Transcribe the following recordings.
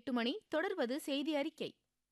எட்டு மணி தொடர்வது செய்தி அறிக்கை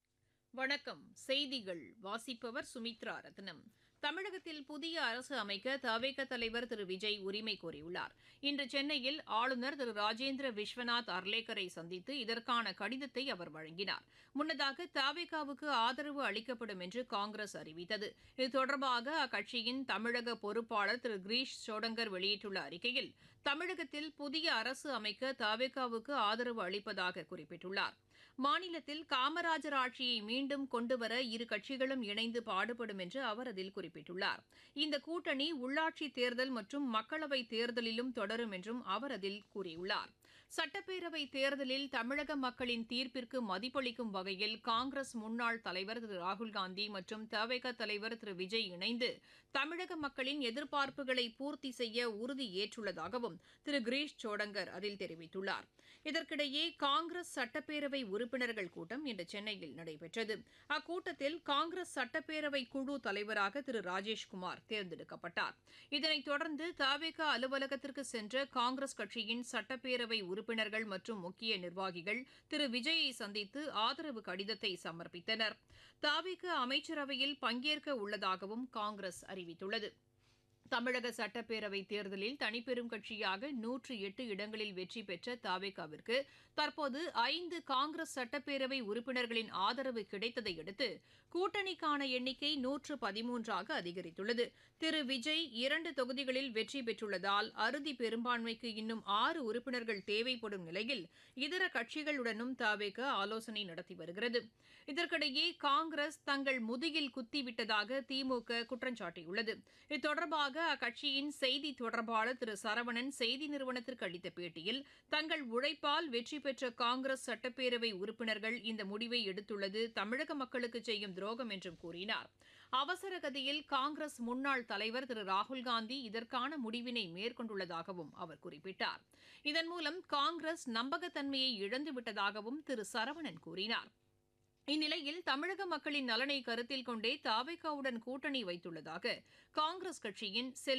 வணக்கம் செய்திகள் வாசிப்பவர் சுமித்ரா ரத்னம் தமிழகத்தில் புதிய அரசு அமைக்க தவேக தலைவர் திரு விஜய் உரிமை கோரியுள்ளார் இன்று சென்னையில் ஆளுநர் திரு ராஜேந்திர விஸ்வநாத் அர்லேக்கரை சந்தித்து இதற்கான கடிதத்தை அவர் வழங்கினார் முன்னதாக தவேகாவுக்கு ஆதரவு அளிக்கப்படும் என்று காங்கிரஸ் அறிவித்தது இது தொடர்பாக அக்கட்சியின் தமிழக பொறுப்பாளர் திரு கிரீஷ் சோடங்கர் வெளியிட்டுள்ள அறிக்கையில் தமிழகத்தில் புதிய அரசு அமைக்க தவேகாவுக்கு ஆதரவு அளிப்பதாக குறிப்பிட்டுள்ளார் மாநிலத்தில் காமராஜர் ஆட்சியை மீண்டும் கொண்டுவர இரு கட்சிகளும் இணைந்து பாடுபடும் என்று அவர் அதில் குறிப்பிட்டுள்ளார் இந்த கூட்டணி உள்ளாட்சி தேர்தல் மற்றும் மக்களவைத் தேர்தலிலும் தொடரும் என்றும் அவர் அதில் கூறியுள்ளார் சட்டப்பேரவை தேர்தலில் தமிழக மக்களின் தீர்ப்பிற்கு மதிப்பளிக்கும் வகையில் காங்கிரஸ் முன்னாள் தலைவர் திரு ராகுல்காந்தி மற்றும் தவேக தலைவர் திரு விஜய் இணைந்து தமிழக மக்களின் எதிர்பார்ப்புகளை பூர்த்தி செய்ய உறுதி ஏற்றுள்ளதாகவும் திரு கிரீஷ் சோடங்கர் அதில் தெரிவித்துள்ளார் இதற்கிடையே காங்கிரஸ் சட்டப்பேரவை உறுப்பினர்கள் கூட்டம் இன்று சென்னையில் நடைபெற்றது அக்கூட்டத்தில் காங்கிரஸ் சட்டப்பேரவை குழு தலைவராக திரு ராஜேஷ்குமார் தேர்ந்தெடுக்கப்பட்டார் இதனைத் தொடர்ந்து தவேக அலுவலகத்திற்கு சென்ற காங்கிரஸ் கட்சியின் சட்டப்பேரவை உறுப்பினர்கள் மற்றும் முக்கிய நிர்வாகிகள் திரு விஜயை சந்தித்து ஆதரவு கடிதத்தை சமர்ப்பித்தனர் தாவிக அமைச்சரவையில் பங்கேற்க உள்ளதாகவும் காங்கிரஸ் அறிவித்துள்ளது தமிழக சட்டப்பேரவைத் தேர்தலில் தனிப்பெரும் கட்சியாக நூற்று எட்டு இடங்களில் வெற்றி பெற்ற தாவேகாவிற்கு தற்போது ஐந்து காங்கிரஸ் சட்டப்பேரவை உறுப்பினர்களின் ஆதரவு கிடைத்ததை அடுத்து கூட்டணிக்கான எண்ணிக்கை நூற்று பதிமூன்றாக அதிகரித்துள்ளது திரு விஜய் இரண்டு தொகுதிகளில் வெற்றி பெற்றுள்ளதால் அறுதி பெரும்பான்மைக்கு இன்னும் ஆறு உறுப்பினர்கள் தேவைப்படும் நிலையில் இதர கட்சிகளுடனும் தாவேக ஆலோசனை நடத்தி வருகிறது இதற்கிடையே காங்கிரஸ் தங்கள் முதுகில் குத்திவிட்டதாக திமுக குற்றம் சாட்டியுள்ளது இது தொடர்பாக அக்கட்சியின் செய்தி தொடர்பாளர் திரு சரவணன் செய்தி நிறுவனத்திற்கு அளித்த பேட்டியில் தங்கள் உழைப்பால் வெற்றி பெற்ற காங்கிரஸ் சட்டப்பேரவை உறுப்பினர்கள் இந்த முடிவை எடுத்துள்ளது தமிழக மக்களுக்கு செய்யும் துரோகம் என்றும் கூறினார் அவசர கதியில் காங்கிரஸ் முன்னாள் தலைவர் திரு ராகுல்காந்தி இதற்கான முடிவினை மேற்கொண்டுள்ளதாகவும் அவர் குறிப்பிட்டார் இதன் மூலம் காங்கிரஸ் நம்பகத்தன்மையை இழந்துவிட்டதாகவும் திரு சரவணன் கூறினார் இந்நிலையில் தமிழக மக்களின் நலனை கருத்தில் கொண்டே தாவேகாவுடன் கூட்டணி வைத்துள்ளதாக காங்கிரஸ் கட்சியின் செல்